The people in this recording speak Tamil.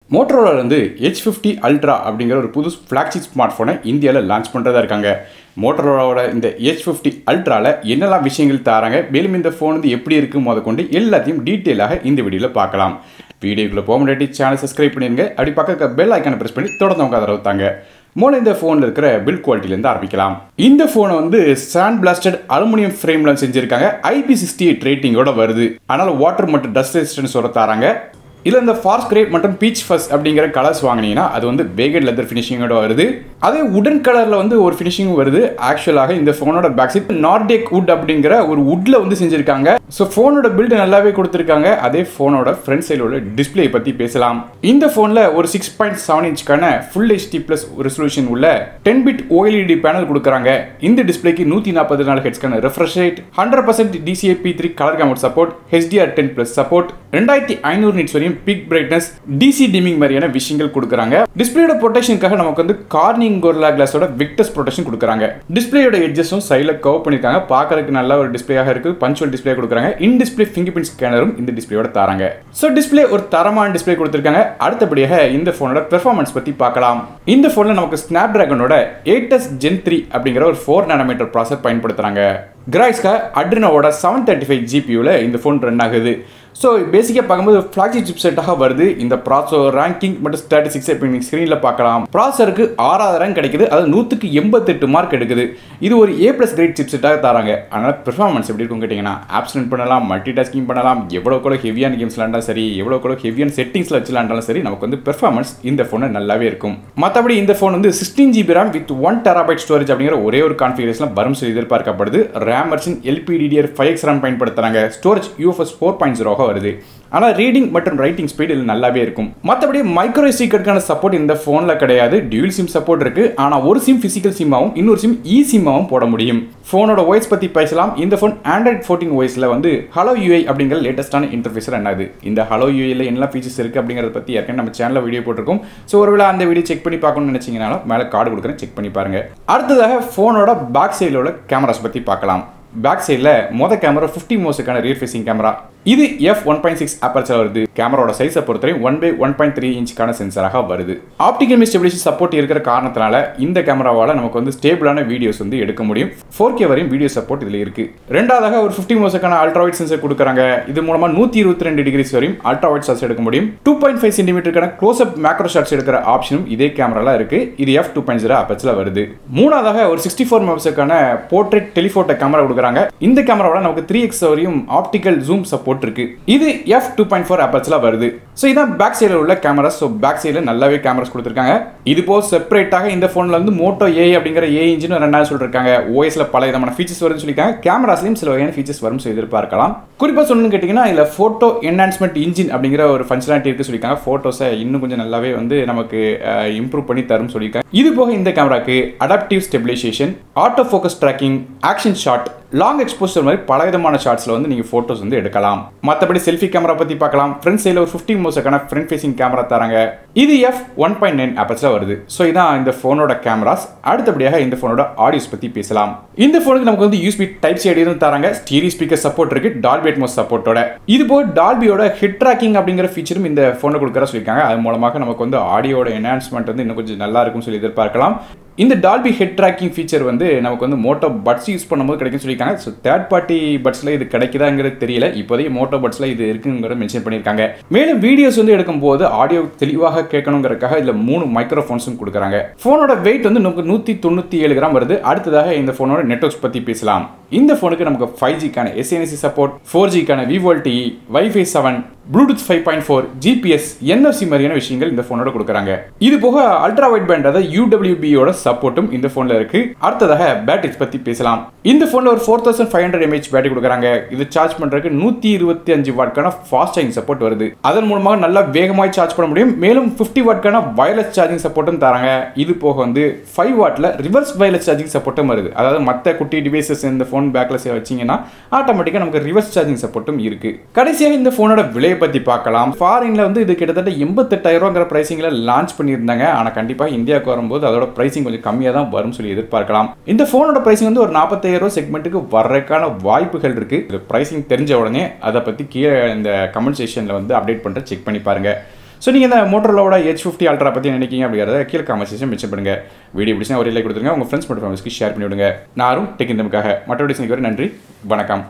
மோட்டரோலா வந்து ஹெச் ஃபிஃப்டி அல்ட்ரா அப்படிங்கிற ஒரு புது ஃப்ளாக்ஷிப் ஸ்மார்ட் ஃபோனை இந்தியாவில் லான்ச் பண்ணுறதா இருக்காங்க மோட்டரோலாவோட இந்த ஹெச் ஃபிஃப்டி அல்ட்ராவில் என்னெல்லாம் விஷயங்கள் தராங்க மேலும் இந்த ஃபோன் வந்து எப்படி இருக்குது முத கொண்டு எல்லாத்தையும் டீட்டெயிலாக இந்த வீடியோவில் பார்க்கலாம் வீடியோக்குள்ளே போக முன்னாடி சேனல் சப்ஸ்கிரைப் பண்ணிடுங்க அப்படி பக்கத்தில் பெல் ஐக்கானை ப்ரெஸ் பண்ணி தொடர்ந்து அவங்க ஆதரவு தாங்க மூலம் இந்த ஃபோனில் இருக்கிற பில்ட் குவாலிட்டிலேருந்து ஆரம்பிக்கலாம் இந்த ஃபோனை வந்து சாண்ட் பிளாஸ்டட் அலுமினியம் ஃப்ரேமில் செஞ்சுருக்காங்க ஐபி சிக்ஸ்டி எயிட் ரேட்டிங்கோட வருது அதனால் வாட்டர் மற்றும் டஸ்ட் ரெசிஸ்டன்ஸ் வர தராங்க இதில் இந்த ஃபார்ஸ் கிரே மற்றும் பீச் ஃபஸ் அப்படிங்கிற கலர்ஸ் வாங்கினீங்கன்னா அது வந்து பேகட் லெதர் ஃபினிஷிங்கோட வருது அதே உடன் கலரில் வந்து ஒரு ஃபினிஷிங் வருது ஆக்சுவலாக இந்த ஃபோனோட பேக் சைட் நார்டேக் வுட் அப்படிங்கிற ஒரு வுட்ல வந்து செஞ்சிருக்காங்க ஸோ ஃபோனோட பில்டு நல்லாவே கொடுத்துருக்காங்க அதே ஃபோனோட ஃப்ரண்ட் சைடில் உள்ள டிஸ்பிளே பற்றி பேசலாம் இந்த ஃபோனில் ஒரு சிக்ஸ் பாயிண்ட் செவன் இன்ச்க்கான ஃபுல் ஹெச்டி ப்ளஸ் ரெசல்யூஷன் உள்ள டென் பிட் ஓஎல்இடி பேனல் கொடுக்குறாங்க இந்த டிஸ்பிளேக்கு நூற்றி நாற்பது நாலு ஹெட்ஸ்க்கான refresh rate hundred percent DCAP three colour gamut support HDR ten plus support ரெண்டாயிரத்தி ஐநூறு நிட்ஸ் வரையும் பிக் பிரைட்னஸ் டிசி டிமிங் மாதிரியான விஷயங்கள் கொடுக்குறாங்க டிஸ்பிளேயோட ப்ரொடெக்ஷனுக்காக நமக்கு வந்து கார்னிங் கோர்லா கிளாஸோட விக்டஸ் ப்ரொடெக்ஷன் கொடுக்குறாங்க டிஸ்பிளேயோட எட்ஜஸும் சைடில் கவர் பண்ணியிருக்காங்க பார்க்கறதுக்கு நல்ல ஒரு டிஸ்பிளேயாக இருக்கு பஞ்சுவல் டிஸ்பிளே கொடுக்குறாங்க இன் டிஸ்பிளே ஃபிங்கர் பிரிண்ட் ஸ்கேனரும் இந்த டிஸ்பிளேயோட தராங்க ஸோ டிஸ்பிளே ஒரு தரமான டிஸ்பிளே கொடுத்துருக்காங்க அடுத்தபடியாக இந்த ஃபோனோட பெர்ஃபார்மன்ஸ் பற்றி பார்க்கலாம் இந்த ஃபோனில் நமக்கு ஸ்னாப் டிராகனோட எயிட்டஸ் ஜென் த்ரீ அப்படிங்கிற ஒரு ஃபோர் நானோமீட்டர் ப்ராசர் பயன்படுத்துகிறாங்க கிராய்ஸ்கா அட்ரினோவோட செவன் தேர்ட்டி ஃபைவ் ஜிபியூவில் இந்த ஃபோன் ரன் ஆகுது ஸோ பேசிக்காக பார்க்கும்போது ஃப்ளாக்ஷிப் சிப் செட்டாக வருது இந்த ப்ராசோ ரேங்கிங் மற்றும் ஸ்டாட்டிஸ்டிக்ஸ் இப்போ நீங்கள் ஸ்க்ரீனில் பார்க்கலாம் ப்ராசருக்கு ஆறாவது ரேங்க் கிடைக்குது அது நூற்றுக்கு எண்பத்தெட்டு மார்க் எடுக்குது இது ஒரு ஏ ப்ளஸ் கிரேட் சிப் செட்டாக தராங்க அதனால் பெர்ஃபார்மன்ஸ் எப்படி இருக்கும் கேட்டிங்கன்னா ஆப்ஷன் பண்ணலாம் மல்டி டாஸ்கிங் பண்ணலாம் எவ்வளோக்குள்ள ஹெவியான கேம்ஸ் விளாண்டாலும் சரி எவ்வளோக்குள்ள ஹெவியான செட்டிங்ஸில் வச்சு விளாண்டாலும் சரி நமக்கு வந்து பெர்ஃபார்மன்ஸ் இந்த ஃபோனை நல்லாவே இருக்கும் மற்றபடி இந்த ஃபோன் வந்து sixteen GB RAM with one terabyte storage அப்படிங்கிற ஒரே ஒரு கான்ஃபிகரேஷனில் வரும் சொல்லி எதிர்பார்க்கப்படுது RAM version LPDDR five X RAM பயன்படுத்துகிறாங்க ஸ்டோரேஜ் யூஎஃப்எஸ் ஃபோர் பாயிண்ட் ஜீரோவாக வருது ஆனால் ரீடிங் மற்றும் ரைட்டிங் ஸ்பீட் இதில் நல்லாவே இருக்கும் மற்றபடி மைக்ரோ சீக்கருக்கான சப்போர்ட் இந்த ஃபோனில் கிடையாது டியூல் சிம் சப்போர்ட் இருக்கு ஆனால் ஒரு சிம் ஃபிசிக்கல் சிம்மாவும் இன்னொரு சிம் இ சிம்மாவும் போட முடியும் ஃபோனோட வாய்ஸ் பற்றி பேசலாம் இந்த ஃபோன் ஆண்ட்ராய்ட் ஃபோர்டீன் வாய்ஸில் வந்து ஹலோ யூஐ அப்படிங்கிற லேட்டஸ்டான இன்டர்ஃபேஸ் என்னது இந்த ஹலோ யூஐயில் என்னெல்லாம் ஃபீச்சர்ஸ் இருக்குது அப்படிங்கிறத பற்றி ஏற்கனவே நம்ம சேனலில் வீடியோ போட்டிருக்கோம் ஸோ ஒருவேளை அந்த வீடியோ செக் பண்ணி பார்க்கணும்னு நினச்சிங்கனாலும் மேலே கார்டு கொடுக்குறேன் செக் பண்ணி பாருங்கள் அடுத்ததாக ஃபோனோட பேக் சைடில் உள்ள கேமராஸ் பற்றி பார்க்கலாம் பேக் சைடில் மொதல் கேமரா ஃபிஃப்டி மோஸுக்கான ரியர் ஃபேசிங் கேமரா இது F one point six aperture வருது கேமராவோட சைஸை பொறுத்தவரை one by one point three இன்ச்சுக்கான சென்சராக வருது ஆப்டிகல் ஸ்டெபிலிட்டி சப்போர்ட் இருக்கிற காரணத்தினால இந்த கேமராவால் நமக்கு வந்து ஸ்டேபிளான வீடியோஸ் வந்து எடுக்க முடியும் ஃபோர் கே வரையும் வீடியோ சப்போர்ட் இதில் இருக்கு ரெண்டாவதாக ஒரு ஃபிஃப்டி மோஸுக்கான அல்ட்ராவைட் சென்சர் கொடுக்குறாங்க இது மூலமாக நூற்றி இருபத்தி ரெண்டு டிகிரிஸ் வரையும் அல்ட்ராவைட் ஷாட்ஸ் எடுக்க முடியும் டூ பாயிண்ட் ஃபைவ் சென்டிமீட்டருக்கான க்ளோஸ் அப் மேக்ரோ ஷாட்ஸ் எடுக்கிற ஆப்ஷனும் இதே கேமரால இருக்கு இது எஃப் டூ பாயிண்ட் ஜீரோ அப்பச்சில் வருது மூணாவதாக ஒரு சிக்ஸ்டி ஃபோர் மெகாபிக்சலுக்கான போர்ட்ரேட் டெலிஃபோட்டோ கேமரா கொடுக்குறாங்க இந்த கேமராவோட நமக்கு த்ரீ எக்ஸ் வரையும் ஆப்டிக்கல் ஜூம் சப்போர்ட் இருக்கு இது எஃப் டூ பாயிண்ட் ஃபோர் அப்பர்ஸில் வருது ஸோ இதான் பேக் சைடில் உள்ள கேமராஸ் ஸோ பேக் சைடில் நல்லாவே கேமராஸ் கொடுத்துருக்காங்க இது போ செப்பரேட்டாக இந்த ஃபோனில் வந்து மோட்டோ ஏ அப்படிங்கிற ஏ இன்ஜின் ரெண்டாவது சொல்லிருக்காங்க ஓஎஸ்ல பல விதமான ஃபீச்சர்ஸ் வரும்னு சொல்லியிருக்காங்க கேமராஸ்லையும் சில வகையான ஃபீச்சர்ஸ் வரும் சொல்லி எதிர்பார்க்கலாம் குறிப்பாக சொல்லணும்னு கேட்டிங்கன்னா இதில் ஃபோட்டோ என்ஹான்ஸ்மெண்ட் இன்ஜின் அப்படிங்கிற ஒரு ஃபங்க்ஷனாலிட்டி இருக்கு சொல்லியிருக்காங்க ஃபோட்டோஸை இன்னும் கொஞ்சம் நல்லாவே வந்து நமக்கு இம்ப்ரூவ் பண்ணி தரும் சொல்லியிருக்காங்க இது போக இந்த கேமராக்கு adaptive stabilisation auto focus tracking action shot long exposure மாதிரி பல விதமான ஷாட்ஸில் வந்து நீங்கள் ஃபோட்டோஸ் வந்து எடுக்கலாம் மற்றபடி செல்ஃபி கேமரா பற்றி பார்க்கலாம் ஃப்ரண்ட் சைடில் ஒரு ஃபிஃப்டி மோஸுக்கான ஃப்ரண்ட் ஃபேசிங் கேமரா தராங்க இது எஃப் ஒன் பாயிண்ட் நைன் அப்பச்சில் வருது ஸோ இதான் இந்த ஃபோனோட கேமராஸ் அடுத்தபடியாக இந்த ஃபோனோட ஆடியோஸ் பற்றி பேசலாம் இந்த ஃபோனுக்கு நமக்கு வந்து யூஸ்பி டைப் சி ஐடியும் தராங்க ஸ்டீரி ஸ்பீக்கர் சப்போர்ட் இருக்கு டால்பி அட்மோஸ் சப்போர்ட்டோட இது போக டால்பியோட ஹிட் ட்ராக்கிங் அப்படிங்கிற ஃபீச்சரும் இந்த ஃபோனில் கொடுக்குற சொல்லியிருக்காங்க அது மூலமாக நமக்கு வந்து ஆடியோட என்ஹான்ஸ்மெண்ட் வந்து இன்னும் கொஞ்சம் நல்லா இருக்கும்னு சொல்லி எதிர்பார்க்கலாம் இந்த டால்பி ஹெட் ட்ராக்கிங் ஃபீச்சர் வந்து நமக்கு வந்து மோட்டோ பட்ஸ் யூஸ் பண்ணும்போது கிடைக்கும் சொல்லியிருக்காங்க ஸோ தேர்ட் பார்ட்டி பட்ஸில் இது கிடைக்குதாங்கிறது தெரியல இப்போதைக்கு மோட்டோ பட்ஸில் இது இருக்குங்கிறத மென்ஷன் பண்ணியிருக்காங்க மேலும் வீடியோஸ் வந்து எடுக்கும்போது ஆடியோ தெளிவாக கேட்கணுங்கிறதுக்காக இதில் மூணு மைக்ரோஃபோன்ஸும் கொடுக்குறாங்க ஃபோனோட வெயிட் வந்து நமக்கு நூற்றி தொண்ணூற்றி ஏழு கிராம் வருது அடுத்ததாக இந்த ஃபோனோட நெட்ஒர்க்ஸ் பற்றி பேசலாம் இந்த ஃபோனுக்கு நமக்கு ஃபைவ் ஜிக்கான எஸ்என்எஸ்சி சப்போர்ட் ஃபோர் ஜிக்கான VoLTE WiFi seven Bluetooth five point four GPS NFC மாதிரியான விஷயங்கள் இந்த ஃபோனோட கொடுக்குறாங்க இது போக அல்ட்ரா வைட் பேண்ட் அதாவது யூடபிள்யூபியோட சப்போர்ட்டும் இந்த ஃபோனில் இருக்கு அடுத்ததாக பேட்டரிஸ் பற்றி பேசலாம் இந்த ஃபோனில் ஒரு four thousand five hundred mAh battery கொடுக்குறாங்க இது சார்ஜ் பண்ணுறதுக்கு நூற்றி இருபத்தி அஞ்சு வாட்க்கான ஃபாஸ்ட் சார்ஜிங் சப்போர்ட் வருது அதன் மூலமாக நல்லா வேகமாக சார்ஜ் பண்ண முடியும் மேலும் ஃபிஃப்டி வாட்க்கான வயர்லெஸ் சார்ஜிங் சப்போர்ட்டும் தராங்க இது போக வந்து ஃபைவ் வாட்டில் ரிவர்ஸ் வயர்லெஸ் சார்ஜிங் சப்போர்ட்டும் வருது அதாவது மற்ற குட்டி டிவைசஸ் இந்த ஃபோன் பேக்கில் வச்சிங்கன்னா ஆட்டோமேட்டிக்காக நமக்கு ரிவர்ஸ் சார்ஜிங் சப்போர்ட்டும் இருக்கு கடைசியாக இந்த ஃபோனோட விலையை பற்றி பார்க்கலாம் ஃபாரின்ல வந்து இது கிட்டத்தட்ட எண்பத்தெட்டாயிரம் ரூபாங்கிற ப்ரைசிங்கில் லான்ச் பண்ணியிருந்தாங்க ஆனால் கண்டிப்பாக இந்தியாவுக்கு வரும்போது அதோட ப்ரைசிங் கொஞ்சம் கம்மியாக தான் வரும் சொல்லி எதிர்பார்க்கலாம் இந்த ஃபோனோட ப்ரைசிங் வந்து ஒரு நாற்பத்தாயிரம் ரூபா செக்மெண்ட்டுக்கு வர்றதுக்கான வாய்ப்புகள் இருக்கு இது ப்ரைசிங் தெரிஞ்ச உடனே அதை பற்றி கீழே இந்த கமெண்ட் செக்ஷனில் வந்து அப்டேட் பண்ணுற செக் பண்ணி பாருங்க ஸோ நீங்கள் இந்த மோட்டரோட ஹெச் ஃபிஃப்டி அல்ட்ரா பற்றி நினைக்கிங்க அப்படிங்கிறத கீழே காமெண்ட் மென்ஷன் பண்ணுங்க வீடியோ பிடிச்சா ஒரு லைக் கொடுத்துருங்க உங்கள் ஃப்ரெண்ட்ஸ் மற்றும் ஃபேமிலிஸ்க்கு ஷேர் பண்ணி விடுங்க நானும் டெக் இந்தமுக்காக மற்றபடி வரை நன்றி வணக்கம்